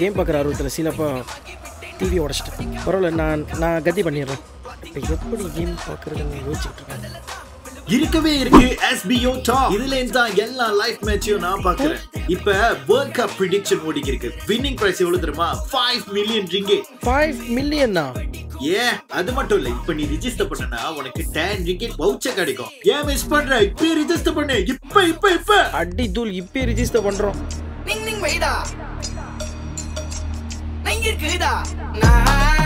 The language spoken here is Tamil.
கேம் பார்க்குற ஆர்வத்தில் சீலப்பா டிவி உடச்சிட்டேன் பரவாயில்ல நான் நான் கத்தி பண்ணிடுறேன் இப்போ எப்படி கேம் பார்க்குறதுன்னு யோசிச்சுட்டு இருக்கேன் இருக்கவே இருக்கு SBO டாப் இதுல இருந்து தான் எல்லா லைஃப் மேட்சையும் நான் பாக்குறேன் இப்ப வேர்ல்ட் கப் ப்ரிடிக்ஷன் ஓடிக்கு இருக்கு வின்னிங் பிரைஸ் எவ்வளவு தெரியுமா 5 மில்லியன் ரிங்கே ஃபைவ் மில்லியன்னா ஏ அது மட்டும் இல்ல இப்ப நீ ரிஜிஸ்டர் பண்ணனா உனக்கு 10 ரிங்கெட் வவுச்சர் கிடைக்கும் ஏன் மிஸ் பண்ற இப்ப ரிஜிஸ்டர் பண்ணு இப்ப இப்ப இப்ப அடி தூள் இப்போ ரிஜிஸ்டர் பண்ணுறோம் Ning ning vậy đà Ning như cười đà Nà